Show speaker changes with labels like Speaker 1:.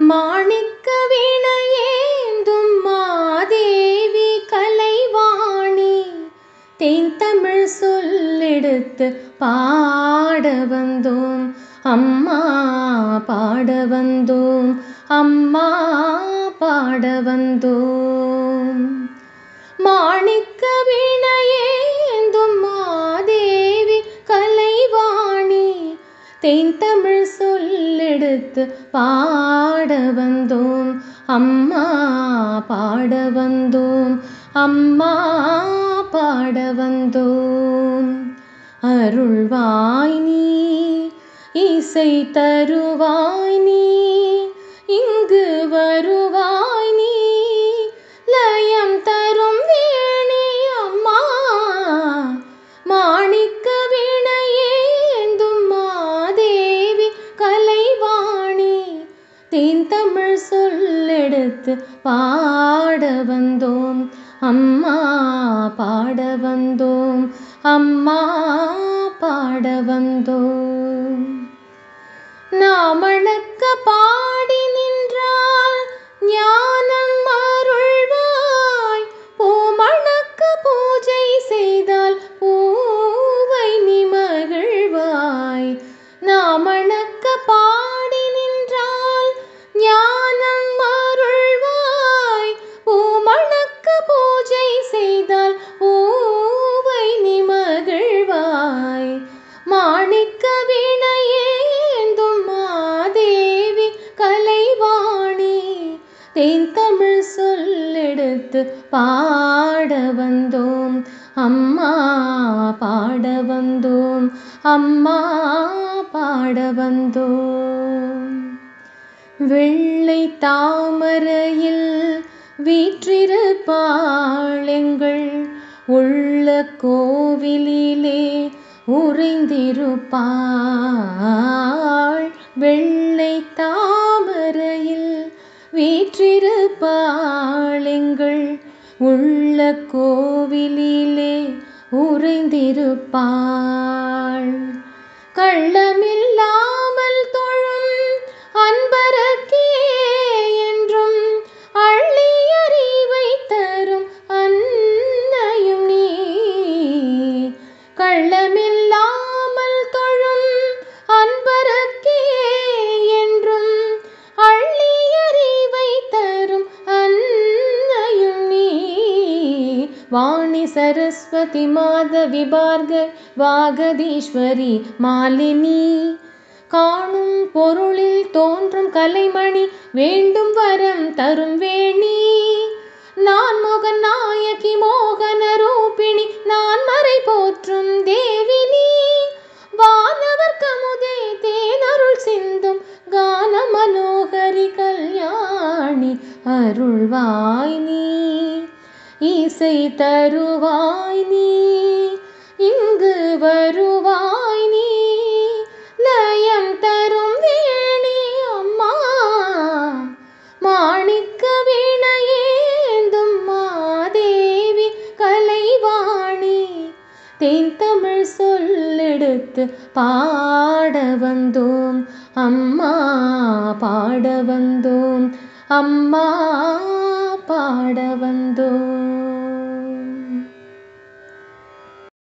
Speaker 1: மாணிக்க வீணையேந்தும் மாதேவி கலைவாணி தேன் தமிழ் சொல்லெடுத்து பாட வந்தோம் அம்மா பாட வந்தோம் அம்மா பாட வந்தோம் மாணிக்க வீணையேந்தும் மாதேவி கலைவாணி தேன் தமிழ் சொல்லெடுத்து பாட வந்தோம் அம்மா பாட வந்தோம் அம்மா பாட வந்தோம் அருள்வாய் நீ இசை தருவாய் நீ இங்கு வருவாய் நீ லயம் தரும் வேணி அம்மா மாணிக்க வீணையேந்தும் மாதேவி கலைவாணி தேன் தமிழ் சொல்லெடுத்து பாட வந்தோம் அம்மா பாட வந்தோம் அம்மா பாட வந்தோம் நாமணக்க பாடி நின்றால் ஞானம் அருள்வாய் பூமணக்க பூஜை செய்தால் பூவை நீ மகிழ்வாய் நாமணக்க பாடி நின்றால் ஞானம் அருள்வாய் பூமணக்க பூஜை செய்தால் பூவை நீ மகிழ்வாய் மாணிக்க வீணையேந்தும் மாதேவி கலைவாணி தேன் தமிழ் சொல்லெடுத்து பாட வந்தோம் அம்மா பாட வந்தோம் அம்மா பாட வந்தோம் வெள்ளை தாமரையில் வீற்றிருப்பாள் எங்கள் உள்ள கோவிலிலே உறைந்திருப்பாள் வெள்ளை தாமரையில் வீற்றிருப்பாள் எங்கள் உள்ள கோவிலிலே உறைந்திருப்பாள் கள்ளமில்லாமல் தொழும் அன்பரக்கே என்றும் அள்ளி அறிவை தரும் அன்னையும் நீ கள்ளமில்லாமல் தொழும் அன்பரக்கே என்றும் அள்ளி அறிவை தரும் அன்னையும் நீ வாணி சரஸ்வதி மாதவி பார்க வாகதீஸ்வரி மாலினி காணும் பொருளில் தோன்றும் கலைமணி வேண்டும் வரம் தரும் வேணி நான் மோகன் நாயகி மோகன ரூபிணி நான் மறை போற்றும் தேவினி வானவர் கமுதே தேனருள் சிந்தும் கான மனோகரி கல்யாணி அருள்வாய் நீ இசை தருவாய் நீ இங்கு வருவாய் நீ லயம் தரும் வேணி அம்மா மாணிக்க வீணையேந்தும் மாதேவி கலைவாணி தேன் தமிழ் சொல்லெடுத்து பாட வந்தோம் அம்மா பாட வந்தோம் அம்மா பாட வந்தோம்